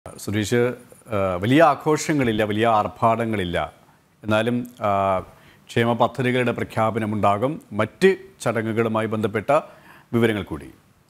സുരേഷ് ആ, വലിയ ആഘോഷങ്ങളില്ല വലിയ ആർഭാടങ്ങളില്ല എന്നാലും ആ, ക്ഷേമ പദ്ധതികളുടെ പ്രഖ്യാപനമുണ്ടാകും മറ്റ് ചടങ്ങുകളുമായി ബന്ധപ്പെട്ട വിവരങ്ങൾ കൂടി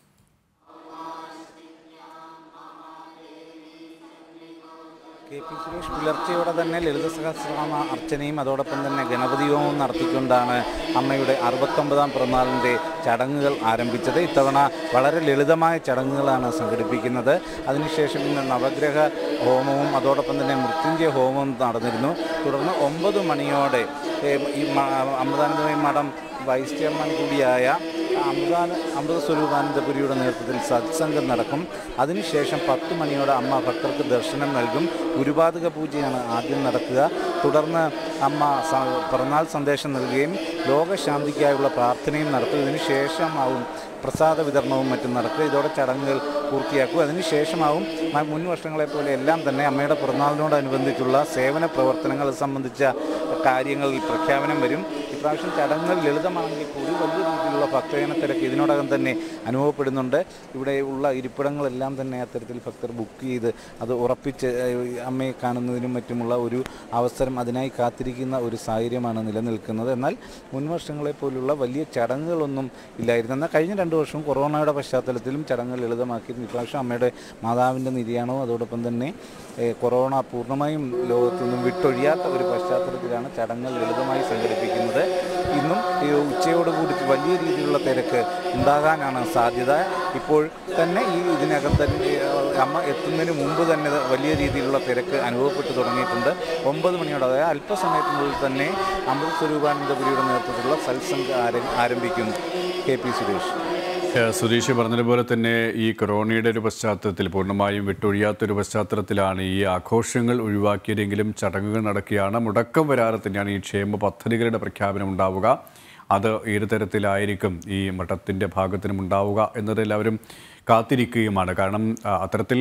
കെ പി സുരേഷ് പുലർച്ചെയോടെ തന്നെ ലളിത സഹസ്രനാമ അർച്ചനയും അതോടൊപ്പം തന്നെ ഗണപതി ഹോമവും നടത്തിക്കൊണ്ടാണ് അമ്മയുടെ അറുപത്തൊമ്പതാം പിറന്നാളിൻ്റെ ചടങ്ങുകൾ ആരംഭിച്ചത് ഇത്തവണ വളരെ ലളിതമായ ചടങ്ങുകളാണ് സംഘടിപ്പിക്കുന്നത് അതിനുശേഷം ഇന്ന് നവഗ്രഹ ഹോമവും അതോടൊപ്പം തന്നെ മൃത്യുഞ്ജയ ഹോമവും നടന്നിരുന്നു തുടർന്ന് ഒമ്പത് മണിയോടെ ഏം, ഈ മ- അമൃതാനന്ദമയ മഠം വൈസ് ചെയർമാൻ കൂടിയായ അമൃതാന അമൃത സ്വരൂപാനന്ദപുരിയുടെ നേതൃത്വത്തിൽ സത്സംഗം നടക്കും അതിനുശേഷം പത്ത് മണിയോടെ അമ്മ ഭക്തർക്ക് ദർശനം നൽകും ഗുരുപാതക പൂജയാണ് ആദ്യം നടക്കുക തുടർന്ന് അമ്മ സ- പിറന്നാൾ സന്ദേശം നൽകുകയും ലോകശാന്തിക്കായുള്ള പ്രാർത്ഥനയും നടത്തും ഇതിനു ശേഷമാവും പ്രസാദ വിതരണവും മറ്റും നടക്കുക ഇതോടെ ചടങ്ങുകൾ പൂർത്തിയാക്കും അതിനുശേഷമാവും മ- മുൻ വർഷങ്ങളെ പോലെ എല്ലാം തന്നെ അമ്മയുടെ പിറന്നാളിനോടനുബന്ധിച്ചുള്ള സേവന പ്രവർത്തനങ്ങൾ സംബന്ധിച്ച കാര്യങ്ങളിൽ പ്രഖ്യാപനം വരും ഇപ്രാവശ്യം ചടങ്ങുകൾ ലളിതമാണെങ്കിൽ കൂടി വലിയ രീതിയിലുള്ള ഭക്തജന തിരക്ക് ഇതിനോടകം തന്നെ അനുഭവപ്പെടുന്നുണ്ട് ഇവിടെ ഉള്ള ഇരിപ്പിടങ്ങളെല്ലാം തന്നെ അത്തരത്തിൽ ഭക്തർ ബുക്ക് ചെയ്ത് അത് ഉറപ്പിച്ച് ഏഹ്, അമ്മയെ കാണുന്നതിനും മറ്റുമുള്ള ഒരു അവസരം അതിനായി കാത്തിരിക്കുന്ന ഒരു സാഹചര്യമാണ് നിലനിൽക്കുന്നത് എന്നാൽ മുൻ വർഷങ്ങളെ പോലുള്ള വലിയ ചടങ്ങുകളൊന്നും ഇല്ലായിരുന്നു എന്നാൽ കഴിഞ്ഞ രണ്ട് വർഷവും കൊറോണയുടെ പശ്ചാത്തലത്തിലും ചടങ്ങുകൾ ലളിതമാക്കിയിരുന്നു ഇപ്രാവശ്യം അമ്മയുടെ മാതാവിൻ്റെ നിര്യാണവും അതോടൊപ്പം തന്നെ ഏഹ്, കൊറോണ പൂർണ്ണമായും ലോകത്തു നിന്നും വിട്ടൊഴിയാത്ത ഒരു പശ്ചാത്തലത്തിലാണ് ചടങ്ങുകൾ ലളിതമായി സംഘടിപ്പിക്കുന്നത് ഇന്നും ഈ ഉച്ചയോടുകൂടി വലിയ രീതിയിലുള്ള തിരക്ക് ഉണ്ടാകാനാണ് സാധ്യത ഇപ്പോൾ തന്നെ ഈ ഇതിനകം തന്നെ ഏഹ്, അമ്മ എത്തുന്നതിന് മുമ്പ് തന്നെ വലിയ രീതിയിലുള്ള തിരക്ക് അനുഭവപ്പെട്ടു തുടങ്ങിയിട്ടുണ്ട് ഒമ്പത് മണിയോടെ അതായത് അല്പസമയത്തിനുള്ളിൽ തന്നെ അമൃത സ്വരൂപാനന്ദപുരിയുടെ നേതൃത്വത്തിലുള്ള സത്സംഗ് ആരം ആരംഭിക്കുന്നു കെ പി സുരേഷ് ഏ, സുരേഷ് പറഞ്ഞതുപോലെ തന്നെ ഈ കൊറോണയുടെ ഒരു പശ്ചാത്തലത്തിൽ പൂർണ്ണമായും വിട്ടൊഴിയാത്തൊരു പശ്ചാത്തലത്തിലാണ് ഈ ആഘോഷങ്ങൾ ഒഴിവാക്കിയതെങ്കിലും ചടങ്ങുകൾ നടക്കുകയാണ് മുടക്കം വരാതെ തന്നെയാണ് ഈ ക്ഷേമ പദ്ധതികളുടെ പ്രഖ്യാപനം ഉണ്ടാവുക അത് ഏത് തരത്തിലായിരിക്കും ഈ മഠത്തിൻ്റെ ഭാഗത്തിനും ഉണ്ടാവുക എന്നത് എല്ലാവരും കാത്തിരിക്കുകയുമാണ് കാരണം ആ, അത്തരത്തിൽ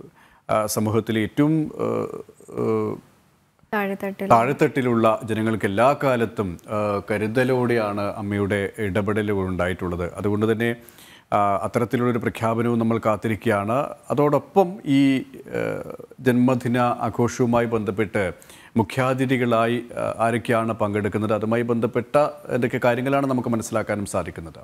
ആ, സമൂഹത്തിലെ ഏറ്റവും ആ, ആ, താഴെത്തട്ടിൽ താഴെത്തട്ടിലുള്ള ജനങ്ങൾക്ക് എല്ലാ കാലത്തും ആ, കരുതലോടെയാണ് അമ്മയുടെ ഇടപെടലുകൾ ഉണ്ടായിട്ടുള്ളത് അതുകൊണ്ട് തന്നെ ആ, അത്തരത്തിലുള്ളൊരു പ്രഖ്യാപനവും നമ്മൾ കാത്തിരിക്കുകയാണ് അതോടൊപ്പം ഈ ആ, ജന്മദിന ആഘോഷവുമായി ബന്ധപ്പെട്ട് മുഖ്യാതിഥികളായി ആ, ആരൊക്കെയാണ് പങ്കെടുക്കുന്നത് അതുമായി ബന്ധപ്പെട്ട എന്തൊക്കെ കാര്യങ്ങളാണ് നമുക്ക് മനസ്സിലാക്കാനും സാധിക്കുന്നത്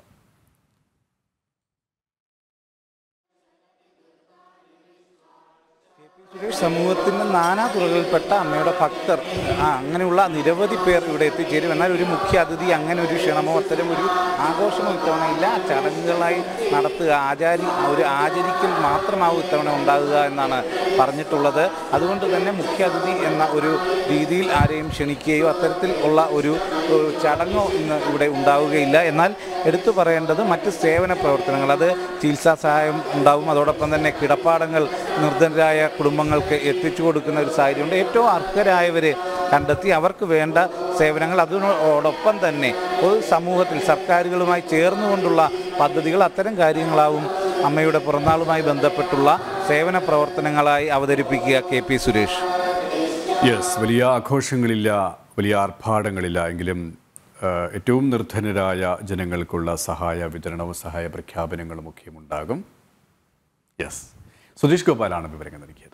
സുരേഷ് സമൂഹത്തിൻ്റെ നാനാ തുറകളിൽപ്പെട്ട അമ്മയുടെ ഭക്തർ ആ അങ്ങനെയുള്ള നിരവധി പേർ ഇവിടെ എത്തിച്ചേരും എന്നാൽ ഒരു മുഖ്യ അതിഥി അങ്ങനെ ഒരു ക്ഷണമോ അത്തരം ഒരു ആഘോഷമോ ഇത്തവണ ഇല്ല ചടങ്ങുകളായി നടത്തുക ആചാരി ഒരു ആചരിക്കൽ മാത്രമാവും ഇത്തവണ ഉണ്ടാകുക എന്നാണ് പറഞ്ഞിട്ടുള്ളത് അതുകൊണ്ട് തന്നെ മുഖ്യ അതിഥി എന്ന ഒരു രീതിയിൽ ആരെയും ക്ഷണിക്കുകയോ അത്തരത്തിൽ ഉള്ള ഒരു ഒരു ചടങ്ങോ ഇന്ന് ഇവിടെ ഉണ്ടാവുകയില്ല എന്നാൽ എടുത്തു പറയേണ്ടത് മറ്റ് സേവന പ്രവർത്തനങ്ങൾ അത് ചികിത്സാ സഹായം ഉണ്ടാവും അതോടൊപ്പം തന്നെ കിടപ്പാടങ്ങൾ നിർദ്ധനരായ കുടുംബങ്ങൾക്ക് എത്തിച്ചു കൊടുക്കുന്ന ഒരു സാഹചര്യമുണ്ട് ഏറ്റവും അർഹരായവരെ കണ്ടെത്തി അവർക്ക് വേണ്ട സേവനങ്ങൾ അതിനോടൊപ്പം തന്നെ പൊതു സമൂഹത്തിൽ സർക്കാരുകളുമായി ചേർന്നുകൊണ്ടുള്ള പദ്ധതികൾ അത്തരം കാര്യങ്ങളാവും അമ്മയുടെ പിറന്നാളുമായി ബന്ധപ്പെട്ടുള്ള സേവന പ്രവർത്തനങ്ങളായി അവതരിപ്പിക്കുക കെ പി സുരേഷ് യെസ് വലിയ ആഘോഷങ്ങളില്ല വലിയ ആർഭാടങ്ങളില്ല എങ്കിലും ആ, ഏറ്റവും നിർധനരായ ജനങ്ങൾക്കുള്ള സഹായ വിതരണവും സഹായ പ്രഖ്യാപനങ്ങളും ഒക്കെയും ഉണ്ടാകും യെസ് സുധീഷ് ഗോപാലാണ് വിവരങ്ങൾ നൽകിയത്